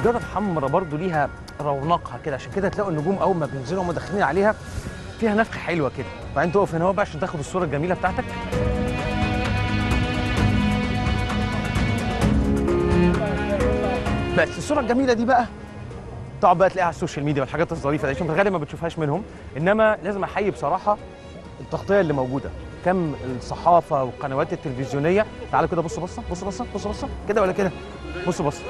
السجاده الحمراء برضو ليها رونقها كده عشان كده تلاقوا النجوم اول ما بينزلوا هم داخلين عليها فيها نفخه حلوه كده وبعدين تقف هنا اهو بقى عشان تاخد الصوره الجميله بتاعتك بس الصوره الجميله دي بقى تقعد بقى تلاقيها على السوشيال ميديا والحاجات الظريفه دي عشان في الغالب ما بتشوفهاش منهم انما لازم احيي بصراحه التغطيه اللي موجوده كم الصحافه والقنوات التلفزيونيه تعالوا كده بصوا بصه بصوا بصه بصوا بصه كده ولا كده بصوا بصه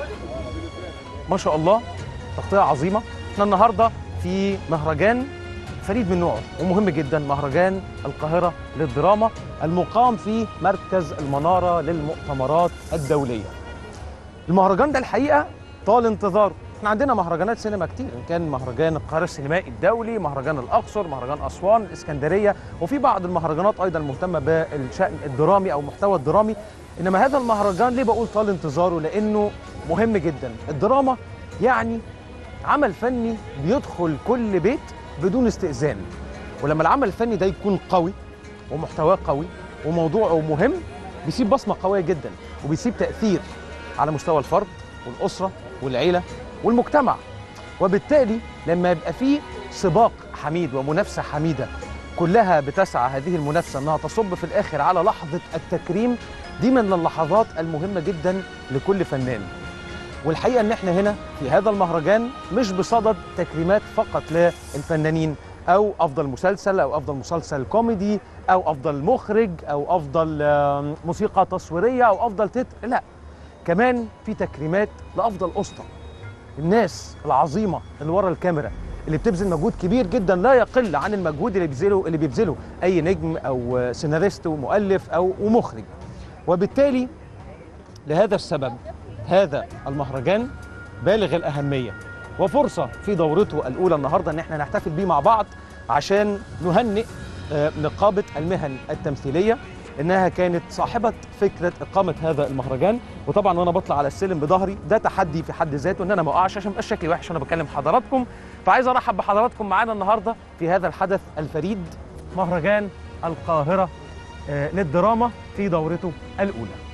ما شاء الله تغطيه عظيمه احنا النهارده في مهرجان فريد من نوعه ومهم جدا مهرجان القاهره للدراما المقام في مركز المناره للمؤتمرات الدوليه المهرجان ده الحقيقه طال انتظاره احنا عندنا مهرجانات سينما كتير ان كان مهرجان القاهره السينمائي الدولي مهرجان الاقصر مهرجان اسوان الاسكندريه وفي بعض المهرجانات ايضا مهتمه بالشان الدرامي او المحتوى الدرامي انما هذا المهرجان ليه بقول طال انتظاره لانه مهم جدا الدراما يعني عمل فني بيدخل كل بيت بدون استئذان ولما العمل الفني ده يكون قوي ومحتواه قوي وموضوعه مهم بيسيب بصمه قويه جدا وبيسيب تاثير على مستوى الفرد والاسره والعيله والمجتمع وبالتالي لما يبقى في سباق حميد ومنافسه حميده كلها بتسعى هذه المنافسه انها تصب في الاخر على لحظه التكريم دي من اللحظات المهمه جدا لكل فنان والحقيقه ان احنا هنا في هذا المهرجان مش بصدد تكريمات فقط للفنانين او افضل مسلسل او افضل مسلسل كوميدي او افضل مخرج او افضل آم، موسيقى تصويريه او افضل تتر لا كمان في تكريمات لافضل اسطى الناس العظيمه اللي ورا الكاميرا اللي بتبذل مجهود كبير جدا لا يقل عن المجهود اللي بيبذله اللي بيبذله اي نجم او سيناريست ومؤلف او ومخرج وبالتالي لهذا السبب هذا المهرجان بالغ الأهمية وفرصة في دورته الأولى النهاردة إن احنا نحتفل بيه مع بعض عشان نهنئ آه، نقابة المهن التمثيلية إنها كانت صاحبة فكرة إقامة هذا المهرجان وطبعا وأنا بطلع على السلم بظهري ده تحدي في حد ذاته إن أنا ما أقعش عشان مبقاش شكلي وحش وأنا بكلم حضراتكم فعايز أرحب بحضراتكم معانا النهاردة في هذا الحدث الفريد مهرجان القاهرة آه، للدراما في دورته الأولى